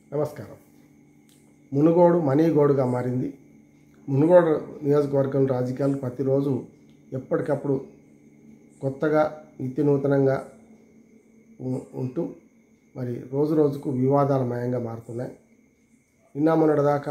నమస్కారం మునుగోడు మనీగోడుగా మారింది మునుగోడు నియోజకవర్గం రాజకీయాలు ప్రతిరోజు ఎప్పటికప్పుడు కొత్తగా నిత్య నూతనంగా ఉ- ఉంటూ మరి రోజు రోజుకు వివాదాలమయంగా మారుతున్నాయి నిన్న మొన్నటిదాకా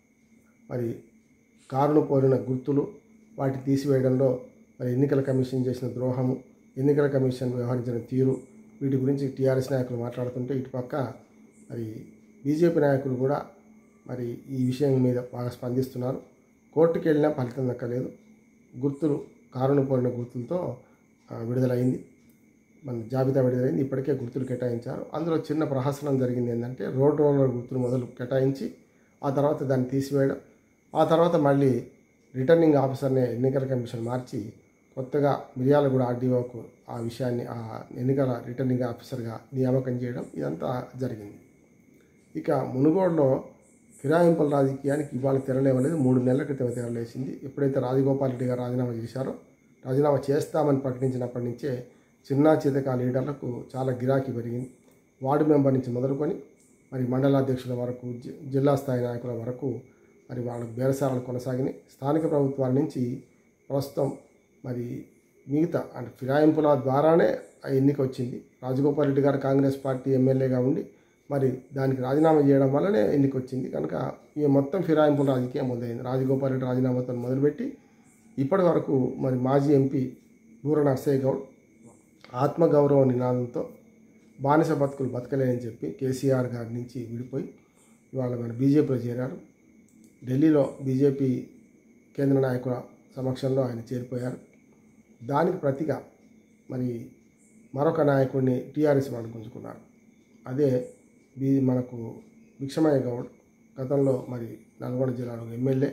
మరి కారును పోలిన గుర్తులు వాటి తీసివేయడంలో మరి ఎన్నికల కమిషన్ చేసిన ద్రోహము ఎన్నికల కమిషన్ వ్యవహరించిన తీరు వీటి గురించి టీఆర్ఎస్ నాయకులు మాట్లాడుతుంటే ఇటుపక్క మరి బీజేపీ నాయకులు కూడా మరి ఈ విషయం మీద బాగా స్పందిస్తున్నారు కోర్టుకు వెళ్ళినా ఫలితం దక్కలేదు గుర్తులు కారును పోలిన గుర్తులతో ఆ, విడుదలైంది మన జాబితా విడుదలైంది ఇప్పటికే గుర్తులు కేటాయించారు అందులో చిన్న ప్రహసనం జరిగింది ఏంటంటే రోడ్ రోలర్ గుర్తులు మొదలు కేటాయించి ఆ తర్వాత దాన్ని తీసివేయడం ఆ తర్వాత మళ్ళీ రిటర్నింగ్ ఆఫీసర్ని ఎన్నికల కమిషన్ మార్చి కొత్తగా మిర్యాలగూడ ఆర్డీఓకు ఆ విషయాన్ని ఆ ఎన్నికల రిటర్నింగ్ ఆఫీసర్గా నియామకం చేయడం ఇదంతా జరిగింది ఇక మునుగోడులో ఫిరాయింపుల రాజకీయానికి ఇవాళ తెరలేవలేదు మూడు నెలల క్రితం తెరలేసింది ఎప్పుడైతే రాజగోపాల్ రెడ్డి గారు రాజీనామా చేశారో రాజీనామా చేస్తామని ప్రకటించినప్పటి నుంచే చిన్న చితక లీడర్లకు చాలా గిరాకీ పెరిగింది వార్డు మెంబర్ నుంచి మొదలుకొని మరి మండలాధ్యక్షుల వరకు జి- జిల్లా స్థాయి నాయకుల వరకు మరి వాళ్ళకు బేరసారాలు కొనసాగినాయి స్థానిక ప్రభుత్వాల నుంచి ప్రస్తుతం మరి మిగతా అంటే ఫిరాయింపుల ద్వారానే ఆ ఎన్నిక వచ్చింది రాజగోపాల్ రెడ్డి గారు కాంగ్రెస్ పార్టీ ఎమ్మెల్యేగా ఉండి మరి దానికి రాజీనామా చేయడం వల్లనే ఎన్నిక వచ్చింది కనుక ఈ మొత్తం ఫిరాయింపుల రాజకీయం మొదలైంది రాజగోపాల్ రెడ్డి రాజీనామాతో మొదలుపెట్టి ఇప్పటి వరకు మరి మాజీ ఎంపీ బూర నర్సయ్య గౌడ్ ఆత్మగౌరవ నినాదంతో బానిస బతుకులు బతకలేని చెప్పి కేసీఆర్ గారి నుంచి విడిపోయి ఇవాళ మన బీజేపీలో చేరారు ఢిల్లీలో బీజేపీ కేంద్ర నాయకుల సమక్షంలో ఆయన చేరిపోయారు దానికి ప్రతిగా మరి మరొక నాయకుడిని టీఆర్ఎస్ వాళ్ళు గుంజుకున్నారు అదే బీ మనకు భిక్షమయ్య గౌడ్ గతంలో మరి నల్గొండ జిల్లాలో ఎమ్మెల్యే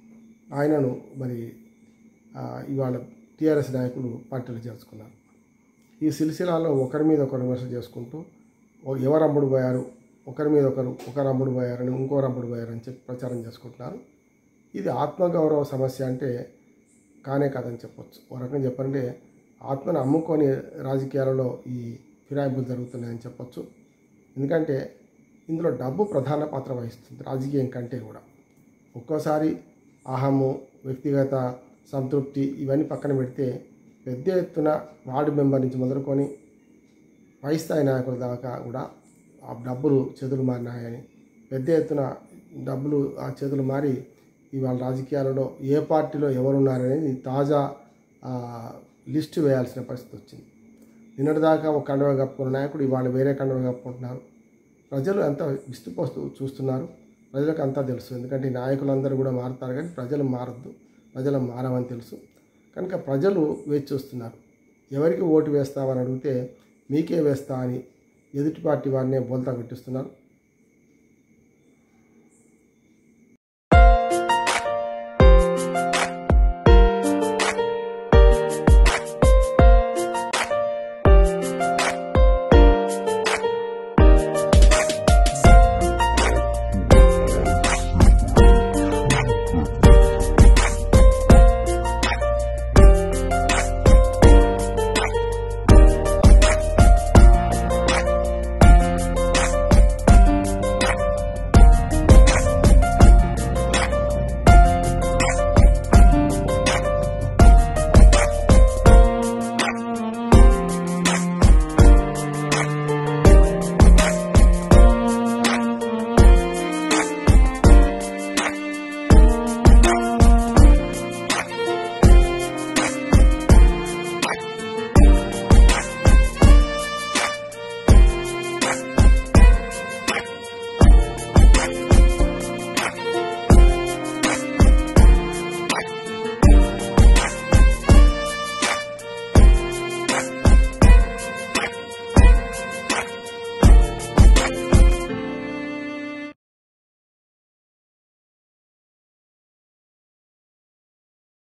ఆయనను మరి ఆ, ఇవాళ టీఆర్ఎస్ నాయకులు పార్టీలు చేర్చుకున్నారు ఈ సిరిసిలాలో ఒకరి మీద ఒకరు విమర్శ చేసుకుంటూ ఓ- ఎవరు అమ్ముడు పోయారు ఒకరి మీద ఒకరు ఒకరు అమ్ముడు పోయారని ఇంకోరు అమ్ముడు పోయారని చెప్పి ప్రచారం చేసుకుంటున్నారు ఇది ఆత్మగౌరవ సమస్య అంటే కానే కాదని చెప్పొచ్చు ఒక రకంగా చెప్పాలంటే ఆత్మను అమ్ముకొని రాజకీయాలలో ఈ ఫిరాయింపులు జరుగుతున్నాయని చెప్పొచ్చు ఎందుకంటే ఇందులో డబ్బు ప్రధాన పాత్ర వహిస్తుంది రాజకీయం కంటే కూడా ఒక్కోసారి అహము వ్యక్తిగత సంతృప్తి ఇవన్నీ పక్కన పెడితే పెద్ద ఎత్తున వార్డు మెంబర్ నుంచి మొదలుకొని పై స్థాయి నాయకుల దాకా కూడా ఆ డబ్బులు చేతులు మారినాయని పెద్ద ఎత్తున డబ్బులు ఆ చేతులు మారి ఇవాళ రాజకీయాలలో ఏ పార్టీలో ఎవరున్నారనేది తాజా ఆ, లిస్టు వేయాల్సిన పరిస్థితి వచ్చింది నిన్నటిదాకా ఒక కండవ కప్పుకున్న నాయకుడు ఇవాళ వేరే కండవ కప్పుకుంటున్నారు ప్రజలు ఎంత విస్తుపోస్తూ చూస్తున్నారు ప్రజలకు అంతా తెలుసు ఎందుకంటే ఈ నాయకులందరూ కూడా మారుతారు కానీ ప్రజలు మారద్దు ప్రజలు మారమని తెలుసు కనుక ప్రజలు వేచి చూస్తున్నారు ఎవరికి ఓటు వేస్తామని అడిగితే మీకే వేస్తా అని ఎదుటి పార్టీ వారినే బోల్తా కొట్టిస్తున్నారు